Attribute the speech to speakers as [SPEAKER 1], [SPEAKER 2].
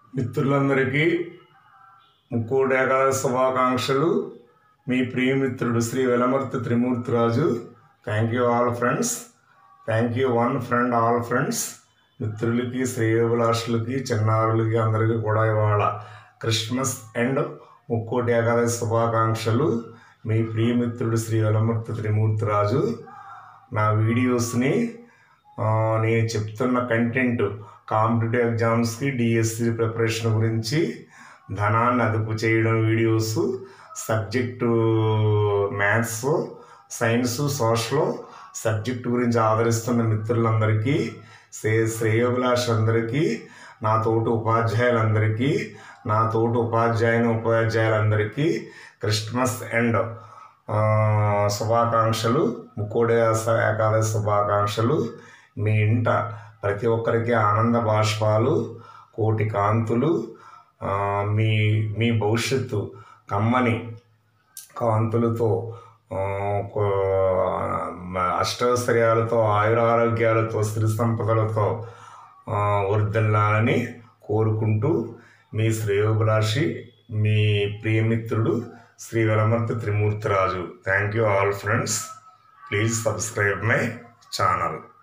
[SPEAKER 1] మిత్రులందరికీ ముక్కోటి ఏకాదశి శుభాకాంక్షలు మీ ప్రియమిత్రుడు Shri Velamarthi Trimurthiraju thank you all friends thank you one friend all friends మిత్రులకి శ్రేయోభిలాషులకి చిన్నారులకి అందరికీ కూడా ఇవాళ క్రిస్మస్ అండ్ ముక్కోటి ఏకాదశి శుభాకాంక్షలు మీ ప్రియమిత్రుడు శ్రీ వెలమర్తి త్రిమూర్తిరాజు నా వీడియోస్ని ఆ, నేను చెప్తున్న కంటెంట్ కాంపిటేటివ్ ఎగ్జామ్స్కి డిఎస్సి ప్రిపరేషన్ గురించి ధనాన్ని అదుపు చేయడం videos subject maths science social subject గురించి ఆదరిస్తున్న మిత్రులందరికీ శ్రే శ్రేయోభిలాషులందరికీ నా తోటి ఉపాధ్యాయులందరికీ నా తోటి ఉపాధ్యాయుని ఉపాధ్యాయులందరికీ క్రిస్మస్ అండ్ ఆ, శుభాకాంక్షలు ముక్కోడి ఏకాదశి శుభాకాంక్షలు మీ ఇంట ప్రతి ఒక్కరికి ఆనంద బాష్పాలు కోటి కాంతులు ఆ, మీ మీ భవిష్యత్తు కమ్మని కాంతులతో ఆ, కో- అష్టైశ్వర్యాలతో ఆయురారోగ్యాలతో సిరి సంపదలతో ఆ, వర్ధిల్లాలని కోరుకుంటూ మీ శ్రేయోభిలాషి మీ ప్రియమిత్రుడు Shri Velamarthi Trimurthiraju thank you all friends please subscribe my channel